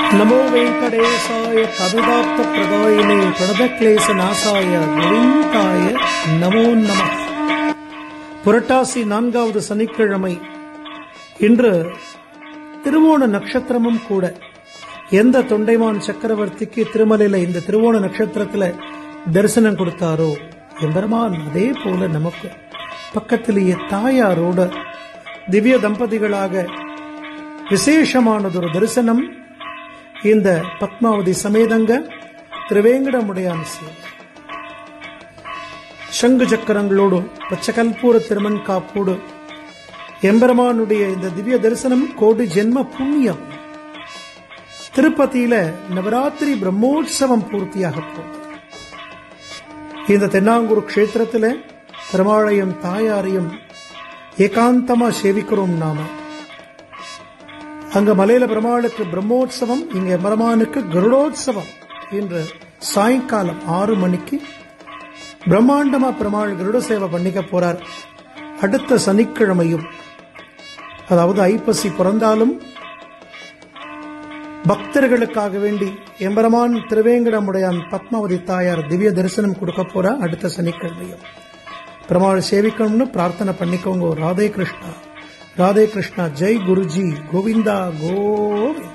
नमो वेङ्कटेशाय कविदाप्तप्रदायिने प्रणதக்லேசநாசாய கோவிந்தாய நமோ நம புரட்டாசி நான்காவது சனிக்கிழமை இன்று திருவோண நட்சத்திரமும் கூட எந்த தொண்டைமான் சக்கரவர்த்திக்கு திருமலையில இந்த திருவோண நட்சத்திரத்துல தரிசனம் கொடுத்தாரோ எம்பெருமான் அதே போல நமக்கு பக்கத்திலேயே தாயாரோட திவ்ய தம்பதிகளாக விசேஷமானதொரு தரிசனம் இந்த பத்மாவதி சமேதங்க திருவேங்கடமுடையான் சேவை சங்கு சக்கரங்களோடு பச்சகல்பூர திருமண் காப்போடு எம்பெருமானுடைய இந்த திவ்ய தரிசனம் கோடி ஜென்ம புண்ணியம் திருப்பதியில நவராத்திரி பிரம்மோற்சவம் பூர்த்தியாக போகுது இந்த தென்னாங்கூர் கஷேத்திரத்துல பெருமாளையும் தாயாரையும் ஏகாந்தமா சேவிக்கிறோம் நாம அங்க மலையில பெருமாளுக்கு பிரம்மோற்சவம் இங்க பெருமானுக்கு கருடோத்சவம் இன்று சாயங்காலம் ஆறு மணிக்கு பிரம்மாண்டமா பெருமாள் கருட சேவை பண்ணிக்க போறார் அடுத்த சனிக்கிழமையும் அதாவது ஐப்பசி பிறந்தாலும் பக்தர்களுக்காக வேண்டி எம்பெருமான் திருவேங்கடமுடையான் பத்மாவதி தாயார் திவ்ய தரிசனம் கொடுக்க போறா அடுத்த சனிக்கிழமையும் பெருமாள் சேவிக்கணும்னு பிரார்த்தனை பண்ணிக்கோங்க ராதே கிருஷ்ணா ராதே கிருஷ்ணா ஜெய் குருஜி கோவிந்தா கோவிந்த்